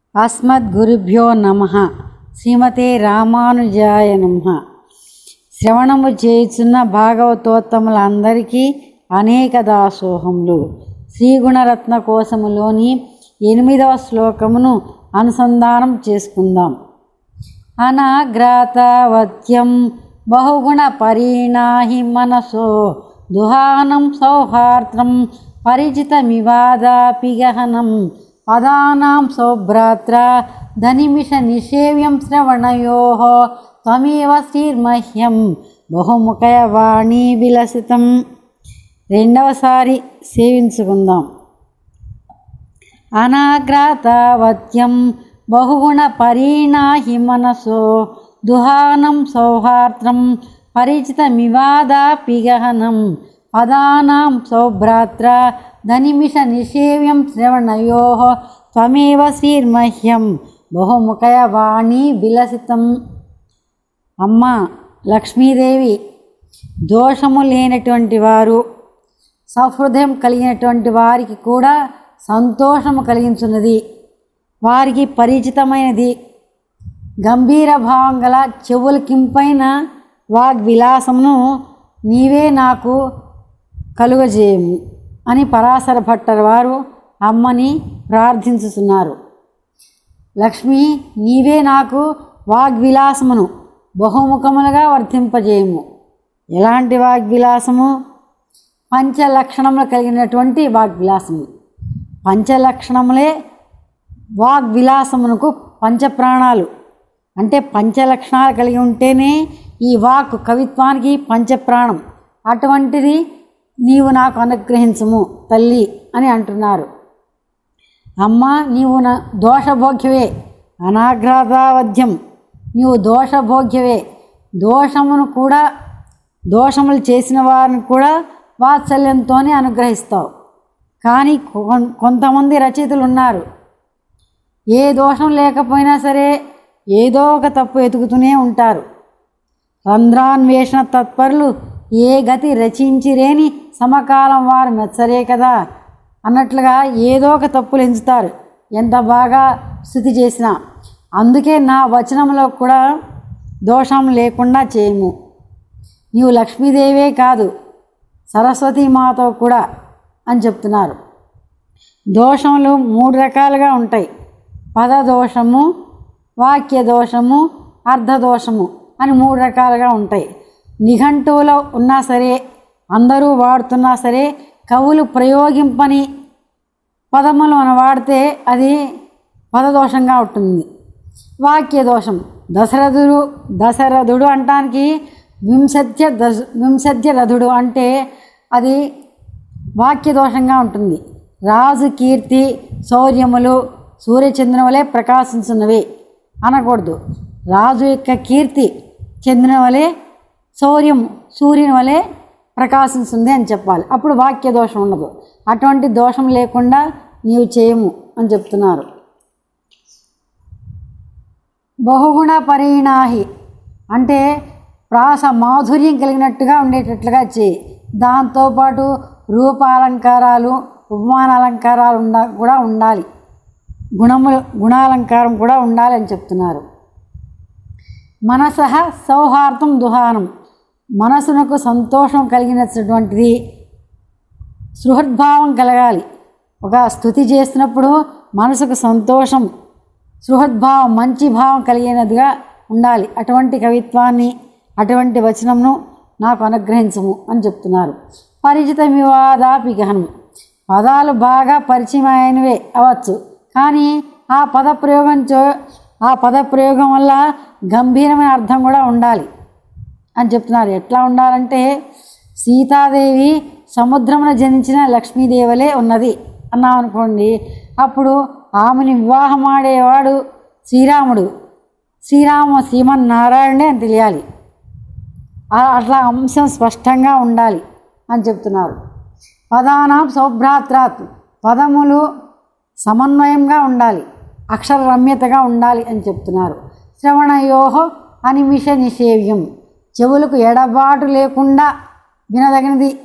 అస్మద్గురుభ్యో నమ శ్రీమతే రామానుజాయ నమ శ్రవణము చేయుచున్న భాగవతోత్తములందరికీ అనేక దాసోహములు శ్రీగుణరత్న కోశములోని ఎనిమిదవ శ్లోకమును అనుసంధానం చేసుకుందాం అనాగ్రాతవత్యం బహుగుణ పరిణాహి మనసో దుహానం సౌహార్ద్రం పరిచితమివాదాపి గహనం పదానాం సౌభ్రాత్ర ధనిమిష నిషేవ్యం శ్రవణయో త్వమేవ శ్రీర్మహ్యం బహుముఖయవాణి విలసితం రెండవసారి సేవించుకుందాం అనాగ్రాతవత్యం బహుగుణ పరిణాహి మనసో దుహానం సౌహార్ద్రం పరిచితమివాదాపి గహనం పదానాం సౌభ్రాత్ర ధనిమిష నిషేవ్యం శ్రవణయో త్వమేవ శ్రీర్మహ్యం బహుముఖయ వాణి విలసితం అమ్మ లక్ష్మీదేవి దోషము లేనటువంటి వారు సహృదయం కలిగినటువంటి వారికి కూడా సంతోషము కలిగించున్నది వారికి పరిచితమైనది గంభీర భావం గల చెవులకింపైన వాగ్విలాసమును నీవే నాకు కలుగజేయము అని పరాశర భట్టర్ వారు అమ్మని ప్రార్థించుతున్నారు లక్ష్మి నీవే నాకు వాగ్విలాసమును బహుముఖములుగా వర్తింపజేయము ఎలాంటి వాగ్విలాసము పంచలక్షణములు కలిగినటువంటి వాగ్విలాసము పంచలక్షణములే వాగ్విలాసమునకు పంచప్రాణాలు అంటే పంచలక్షణాలు కలిగి ఉంటేనే ఈ వాక్ కవిత్వానికి పంచప్రాణం అటువంటిది నీవు నాకు అనుగ్రహించము తల్లి అని అంటున్నారు అమ్మ నీవు నా దోషభోగ్యవే అనాగ్రతావధ్యం నీవు దోషభోగ్యవే దోషమును కూడా దోషములు చేసిన వారిని కూడా వాత్సల్యంతోనే అనుగ్రహిస్తావు కానీ కొం- కొంతమంది రచయితలు ఉన్నారు ఏ దోషం లేకపోయినా సరే ఏదో ఒక తప్పు ఎతుకుతూనే ఉంటారు రంధ్రాన్వేషణ తత్పరులు ఏ గతి రచించిరేని సమకాలం వారు మెచ్చరే కదా అన్నట్లుగా ఏదో ఒక తప్పులు ఎంచుతారు ఎంత బాగా స్థుతి చేసినా అందుకే నా వచనంలో కూడా దోషం లేకుండా చేయము నీవు లక్ష్మీదేవే కాదు సరస్వతీ మాతో కూడా అని చెప్తున్నారు దోషములు మూడు రకాలుగా ఉంటాయి పద దోషము వాక్య దోషము అర్ధదోషము అని మూడు రకాలుగా ఉంటాయి నిఘంటువులో ఉన్నా సరే అందరూ వాడుతున్నా సరే కవులు ప్రయోగింపని పదములు మనం వాడితే అది పదదోషంగా ఉంటుంది వాక్య దోషం దశరథుడు దశరథుడు అంటానికి వింశత్య దశ వింశత్య రథుడు అంటే అది వాక్య దోషంగా ఉంటుంది రాజు కీర్తి శౌర్యములు సూర్యచంద్రుని ప్రకాశించున్నవి అనకూడదు రాజు యొక్క కీర్తి చంద్రుని వలె శౌర్యం సూర్యుని వలె ప్రకాశిస్తుంది అని చెప్పాలి అప్పుడు వాక్య దోషం ఉండదు అటువంటి దోషం లేకుండా నీవు చేయము అని చెప్తున్నారు బహుగుణ పరిణాహి అంటే ప్రాస మాధుర్యం కలిగినట్టుగా ఉండేటట్లుగా చేయి దాంతోపాటు రూపాలంకారాలు ఉపమాన అలంకారాలు ఉండ కూడా ఉండాలి గుణములు గుణాలంకారం కూడా ఉండాలి అని చెప్తున్నారు మనసహ సౌహార్దం దుహానం మనసునకు సంతోషం కలిగినటువంటిది సృహద్భావం కలగాలి ఒక స్థుతి చేస్తున్నప్పుడు మనసుకు సంతోషం సృహద్భావం మంచి భావం కలిగినదిగా ఉండాలి అటువంటి కవిత్వాన్ని అటువంటి వచనంను నాకు అనుగ్రహించము అని చెప్తున్నారు పరిచిత వివాదాపి గహనం పదాలు బాగా పరిచయం అయినవే అవ్వచ్చు కానీ ఆ పదప్రయోగం చో ఆ పదప్రయోగం వల్ల గంభీరమైన అర్థం కూడా ఉండాలి అని చెప్తున్నారు ఎట్లా ఉండాలంటే సీతాదేవి సముద్రమున జనించిన లక్ష్మీదేవలే ఉన్నది అన్నాం అనుకోండి అప్పుడు ఆమెని వివాహం ఆడేవాడు శ్రీరాముడు శ్రీరామ శ్రీమన్నారాయణుడే అని తెలియాలి ఆ- అట్లా అంశం స్పష్టంగా ఉండాలి అని చెప్తున్నారు పదానాం సౌభ్రాత్రాత్ పదములు సమన్వయంగా ఉండాలి అక్షర రమ్యతగా ఉండాలి అని చెప్తున్నారు శ్రవణయోహో అనిమిష నిషేవ్యం చెవులకు ఎడబాటు లేకుండా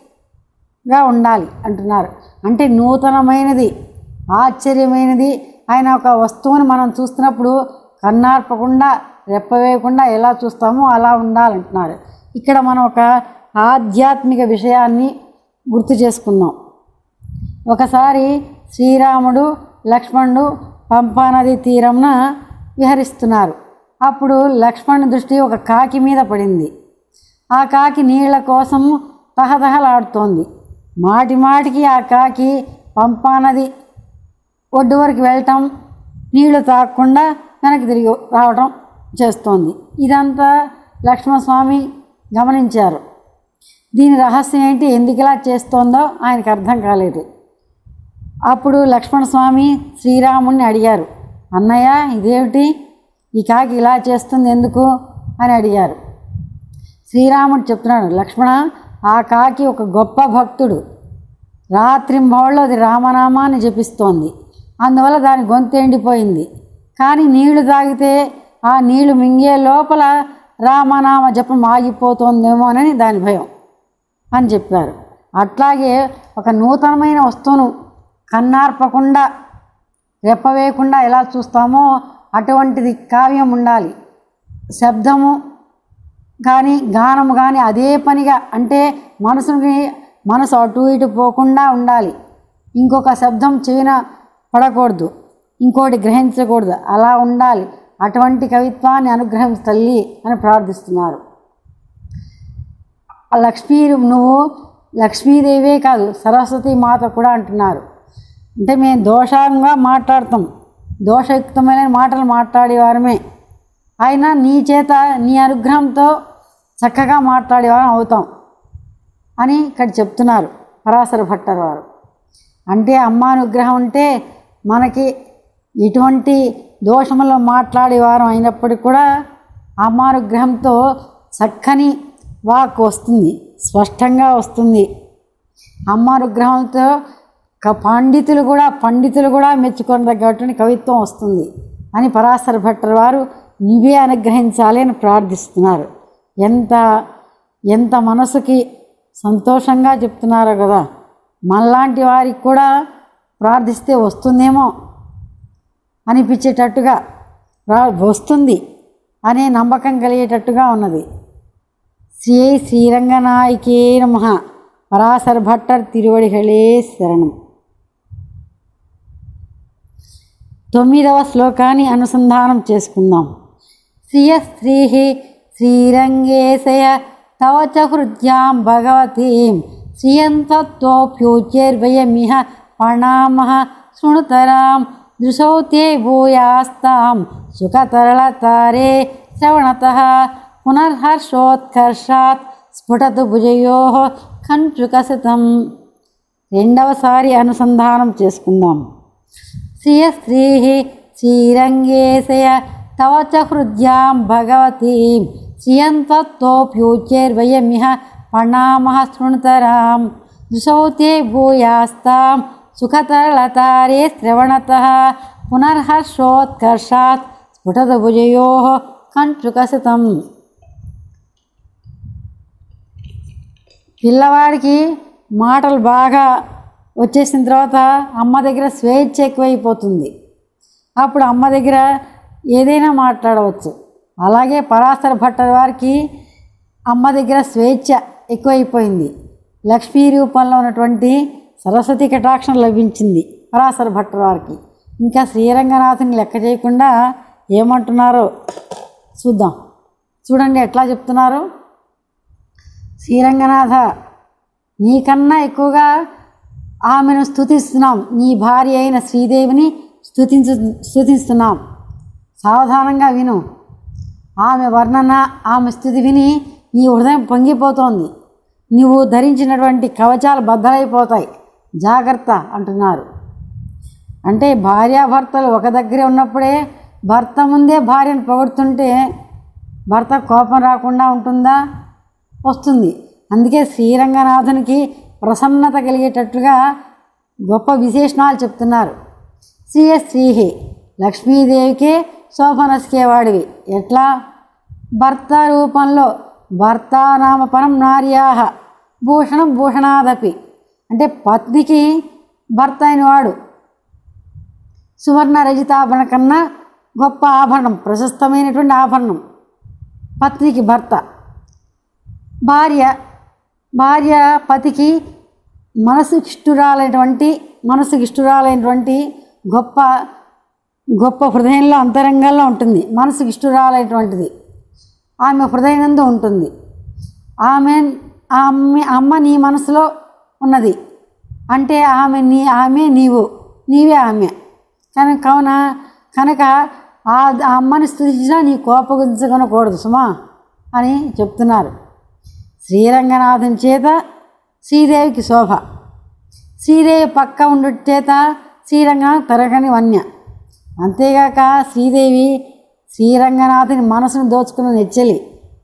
వినదగినదిగా ఉండాలి అంటున్నారు అంటే నూతనమైనది ఆశ్చర్యమైనది ఆయన ఒక వస్తువుని మనం చూస్తున్నప్పుడు కన్నార్పకుండా రెప్పవేయకుండా ఎలా చూస్తామో అలా ఉండాలంటున్నారు ఇక్కడ మనం ఒక ఆధ్యాత్మిక విషయాన్ని గుర్తు చేసుకుందాం ఒకసారి శ్రీరాముడు లక్ష్మణుడు పంపానది తీరంన విహరిస్తున్నారు అప్పుడు లక్ష్మణుడి దృష్టి ఒక కాకి మీద పడింది ఆ కాకి నీళ్ల కోసం తహతహలాడుతోంది మాటి మాటికి ఆ కాకి పంపానది ఒడ్డు వరకు వెళ్ళటం నీళ్లు తాగకుండా వెనక్కి తిరిగి రావటం చేస్తోంది ఇదంతా లక్ష్మణస్వామి గమనించారు దీని రహస్యం ఏంటి ఎందుకు ఇలా చేస్తోందో ఆయనకు అర్థం కాలేదు అప్పుడు లక్ష్మణస్వామి శ్రీరాముణ్ణి అడిగారు అన్నయ్య ఇదేమిటి ఈ కాకి ఇలా చేస్తుంది ఎందుకు అని అడిగారు శ్రీరాముడు చెప్తున్నాడు లక్ష్మణ ఆ కాకి ఒక గొప్ప భక్తుడు రాత్రింబవళ్ళు అది రామనామాన్ని జపిస్తోంది అందువల్ల దాని గొంతు ఎండిపోయింది కానీ నీళ్లు తాగితే ఆ నీళ్లు మింగే లోపల రామనామ జపం ఆగిపోతుందేమోనని దాని భయం అని చెప్పారు అట్లాగే ఒక నూతనమైన వస్తువును కన్నార్పకుండా రెప్పవేయకుండా ఎలా చూస్తామో అటువంటిది కావ్యం ఉండాలి శబ్దము కానీ గానము కానీ అదే పనిగా అంటే మనసుకి మనసు అటు ఇటు పోకుండా ఉండాలి ఇంకొక శబ్దం చెవిన పడకూడదు ఇంకోటి గ్రహించకూడదు అలా ఉండాలి అటువంటి కవిత్వాన్ని అనుగ్రహించు తల్లి అని ప్రార్థిస్తున్నారు ఆ లక్ష్మీ నువ్వు లక్ష్మీదేవే కాదు సరస్వతి మాత కూడా అంటున్నారు అంటే మేము దోషంగా మాట్లాడతాం దోషయుక్తమైన మాటలు మాట్లాడేవారమే అయినా నీ చేత నీ అనుగ్రహంతో చక్కగా మాట్లాడేవారం అవుతాం అని ఇక్కడ చెప్తున్నారు పరాశర భట్టర్ వారు అంటే అమ్మ అనుగ్రహం ఉంటే మనకి ఎటువంటి దోషములో మాట్లాడేవారం అయినప్పటికీ కూడా అమ్మానుగ్రహంతో చక్కని వాక్ వస్తుంది స్పష్టంగా వస్తుంది అమ్మానుగ్రహంతో క పండితులు కూడా పండితులు కూడా మెచ్చుకోదగ్గటువంటి కవిత్వం వస్తుంది అని పరాశర భట్టర్ వారు నువ్వే అనుగ్రహించాలి అని ప్రార్థిస్తున్నారు ఎంత ఎంత మనసుకి సంతోషంగా చెప్తున్నారో కదా మనలాంటి వారికి కూడా ప్రార్థిస్తే వస్తుందేమో అనిపించేటట్టుగా రా వస్తుంది అనే నమ్మకం కలిగేటట్టుగా ఉన్నది శ్రీ శ్రీరంగనాయకే నమ పరాశర భట్టర్ తిరువడిகளே శరణం తొమ్మిదవ శ్లోకాన్ని అనుసంధానం చేసుకుందాం శ్రియ స్త్రీ శ్రీరంగేశయ తవ చ హృద్యాం భగవతీం శ్రియంతత్వోప్యూచ్యైర్వయమిహ ప్రణామః శృణుతరాం దృశౌ తే భూయాస్తాం సుఖతరళతారే శ్రవణతః పునర్హర్షోత్కర్షాత్ స్ఫుటతు భుజయో కంచుకసితం రెండవసారి అనుసంధానం చేసుకుందాం శ్రియ స్త్రీ శ్రీరంగేశయ తవ చ హృద్యాం భగవతీం శ్రియంతత్వోప్యూచ్యైర్వయమిహ ప్రణామః శృణుతరాం దృశౌ తే భూయాస్తాం సుఖతరళతారే శ్రవణతః పునర్హర్షోత్కర్షాత్ స్ఫుటత భుజయో కంచుకసితం పిల్లవాడికి మాటలు బాగా వచ్చేసిన తర్వాత అమ్మ దగ్గర స్వేచ్ఛ ఎక్కువైపోతుంది అప్పుడు అమ్మ దగ్గర ఏదైనా మాట్లాడవచ్చు అలాగే పరాశర భట్టర్ వారికి అమ్మ దగ్గర స్వేచ్ఛ ఎక్కువైపోయింది లక్ష్మీ రూపంలో ఉన్నటువంటి సరస్వతి కటాక్షం లభించింది పరాశర భట్టర్ వారికి ఇంకా శ్రీరంగనాథుని లెక్క చేయకుండా ఏమంటున్నారో చూద్దాం చూడండి ఎట్లా చెప్తున్నారు శ్రీరంగనాథ నీకన్నా ఎక్కువగా ఆమెను స్తుతిస్తున్నాం నీ భార్య అయిన శ్రీదేవిని స్తుతించు స్తుతిస్తున్నాం సావధానంగా విను ఆమె వర్ణన ఆమె స్థుతి విని నీ హృదయం పొంగిపోతోంది నువ్వు ధరించినటువంటి కవచాలు బద్దలైపోతాయి జాగ్రత్త అంటున్నారు అంటే భార్యాభర్తలు ఒక దగ్గరే ఉన్నప్పుడే భర్త ముందే భార్యను పొగుడుతుంటే భర్త కోపం రాకుండా ఉంటుందా వస్తుంది అందుకే శ్రీరంగనాథునికి ప్రసన్నత కలిగేటట్టుగా గొప్ప విశేషణాలు చెప్తున్నారు శ్రీయ శ్రీహి లక్ష్మీదేవికే శోభనస్కేవాడివి ఎట్లా భర్త రూపంలో భర్త నామ పరం నార్యాహ భూషణం భూషణాదపి అంటే పత్నికి భర్త అయినవాడు సువర్ణ రజితాభరణ కన్నా గొప్ప ఆభరణం ప్రశస్తమైనటువంటి ఆభరణం పత్నికి భర్త భార్య భార్య పతికి మనసుకి ఇష్టురాలైనటువంటి మనసుకి ఇష్టురాలైనటువంటి గొప్ప గొప్ప హృదయంలో అంతరంగంలో ఉంటుంది మనసుకి ఇష్టురాలైనటువంటిది ఆమె హృదయనందు ఉంటుంది ఆమె ఆమె అమ్మ నీ మనసులో ఉన్నది అంటే ఆమె నీ ఆమె నీవు నీవే ఆమె కనుక కావున కనుక ఆ ఆ అమ్మని స్థుతించినా నీ కోపగించకూడదు సుమా అని చెప్తున్నారు శ్రీరంగనాథుని చేత శ్రీదేవికి శోభ శ్రీదేవి పక్క ఉండు చేత శ్రీరంగనాథ్ తరగని వన్య అంతేగాక శ్రీదేవి శ్రీరంగనాథుని మనసును దోచుకున్న నెచ్చలి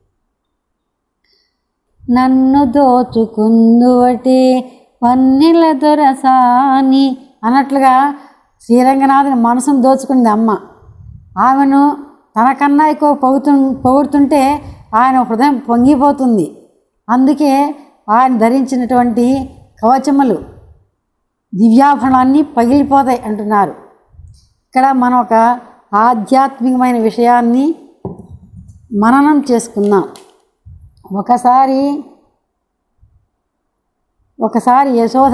నన్ను దోచుకుందువటే వన్నెల దొరసాని అన్నట్లుగా శ్రీరంగనాథుని మనసును దోచుకుంది అమ్మ ఆమెను తనకన్నా ఎక్కువ పొగుతు పొగుడుతుంటే ఆయన హృదయం పొంగిపోతుంది అందుకే ఆయన ధరించినటువంటి కవచములు దివ్యాభరణాన్ని పగిలిపోతాయి అంటున్నారు ఇక్కడ మనం ఒక ఆధ్యాత్మికమైన విషయాన్ని మననం చేసుకుందాం ఒకసారి ఒకసారి యశోద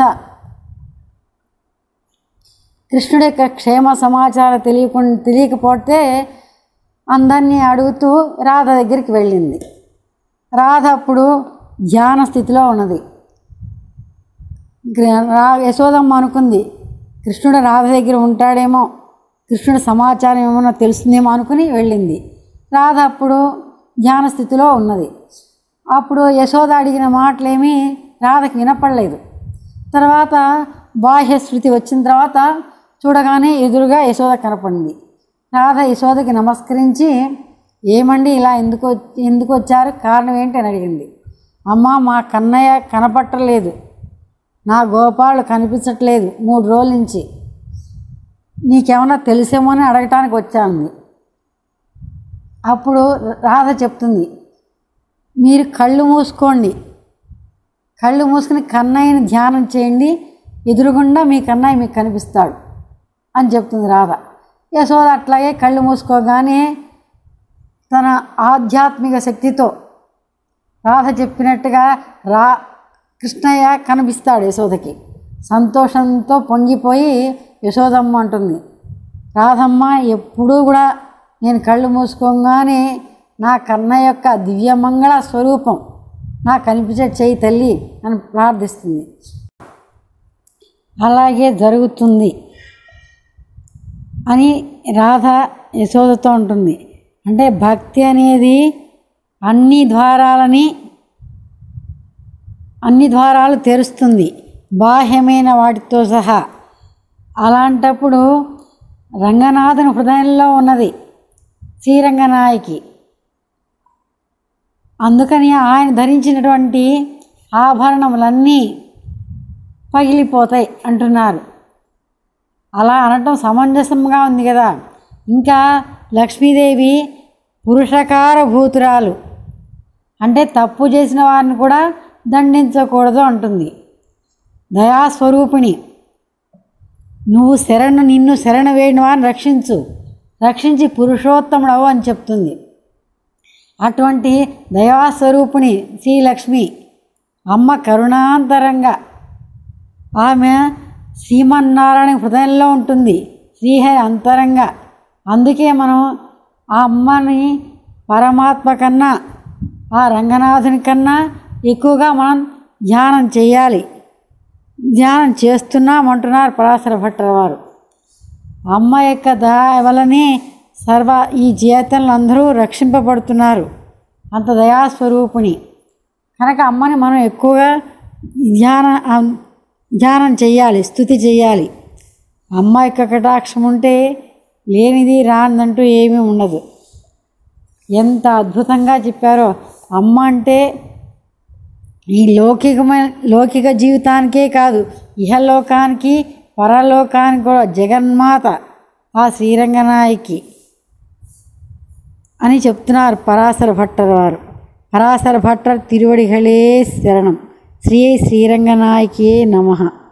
కృష్ణుడి యొక్క క్షేమ సమాచారం తెలియకుండా తెలియకపోతే అందరినీ అడుగుతూ రాధ దగ్గరికి వెళ్ళింది రాధ అప్పుడు ధ్యాన స్థితిలో ఉన్నది గ్ర- రా యశోదమ్మ అనుకుంది కృష్ణుడు రాధ దగ్గర ఉంటాడేమో కృష్ణుడి సమాచారం ఏమన్నా తెలుస్తుందేమో అనుకుని వెళ్ళింది రాధ అప్పుడు ధ్యాన స్థితిలో ఉన్నది అప్పుడు యశోద అడిగిన మాటలేమీ రాధకి వినపడలేదు తర్వాత బాహ్య శృతి వచ్చిన తర్వాత చూడగానే ఎదురుగా యశోద కనపడింది రాధ యశోదకి నమస్కరించి ఏమండి ఇలా ఎందుకు వచ్- ఎందుకు వచ్చారు కారణం ఏంటి అని అడిగింది అమ్మ మా కన్నయ్య కనపట్టలేదు నా గోపాలు కనిపించట్లేదు మూడు రోజుల నుంచి నీకేమన్నా తెలిసేమో అని అడగటానికి వచ్చాను అప్పుడు రాధ చెప్తుంది మీరు కళ్ళు మూసుకోండి కళ్ళు మూసుకుని కన్నయ్యని ధ్యానం చేయండి ఎదురుగుండా మీ కన్నయ్య మీకు కనిపిస్తాడు అని చెప్తుంది రాధ యశోద అట్లాగే కళ్ళు మూసుకోగానే తన ఆధ్యాత్మిక శక్తితో రాధ చెప్పినట్టుగా రా కృష్ణయ్య కనిపిస్తాడు యశోదకి సంతోషంతో పొంగిపోయి యశోదమ్మ అంటుంది రాధమ్మ ఎప్పుడూ కూడా నేను కళ్ళు మూసుకోగానే నా కన్నయ్య యొక్క దివ్యమంగళ స్వరూపం నాకు కనిపించే చెయ్యి తల్లి అని ప్రార్థిస్తుంది అలాగే జరుగుతుంది అని రాధ యశోదతో ఉంటుంది అంటే భక్తి అనేది అన్ని ద్వారాలని అన్ని ద్వారాలు తెరుస్తుంది బాహ్యమైన వాటితో సహా అలాంటప్పుడు రంగనాథుని హృదయంలో ఉన్నది శ్రీరంగనాయకి అందుకని ఆయన ధరించినటువంటి ఆభరణములన్నీ పగిలిపోతాయి అంటున్నారు అలా అనటం సమంజసంగా ఉంది కదా ఇంకా లక్ష్మీదేవి పురుషకార భూతురాలు అంటే తప్పు చేసిన వారిని కూడా దండించకూడదు అంటుంది దయాస్వరూపిణి నువ్వు శరణు నిన్ను శరణ వేడిన వారిని రక్షించు రక్షించి పురుషోత్తముడవు అని చెప్తుంది అటువంటి దయాస్వరూపిణి శ్రీలక్ష్మి అమ్మ కరుణాంతరంగా ఆమె శ్రీమన్నారాయణ హృదయంలో ఉంటుంది శ్రీహరి అంతరంగా అందుకే మనం ఆ అమ్మని పరమాత్మ కన్నా ఆ రంగనాథుని కన్నా ఎక్కువగా మనం ధ్యానం చేయాలి ధ్యానం చేస్తున్నామంటున్నారు పరాశర భట్టర్ వారు అమ్మ యొక్క దయ వలనే సర్వ ఈ జీవితంలో అందరూ రక్షింపబడుతున్నారు అంత దయాస్వరూపిణి కనుక అమ్మని మనం ఎక్కువగా ధ్యాన ధ్యానం చేయాలి స్థుతి చేయాలి అమ్మ యొక్క కటాక్షం ఉంటే లేనిది రానిదంటూ ఏమీ ఉండదు ఎంత అద్భుతంగా చెప్పారో అమ్మ అంటే ఈ లౌకికమైన లౌకిక జీవితానికే కాదు ఇహలోకానికి పరలోకానికి కూడా జగన్మాత ఆ శ్రీరంగనాయకి అని చెప్తున్నారు పరాశర భట్టర్ వారు పరాశర భట్టర్ తిరువడిகளே శరణం శ్రీ శ్రీరంగనాయకే నమః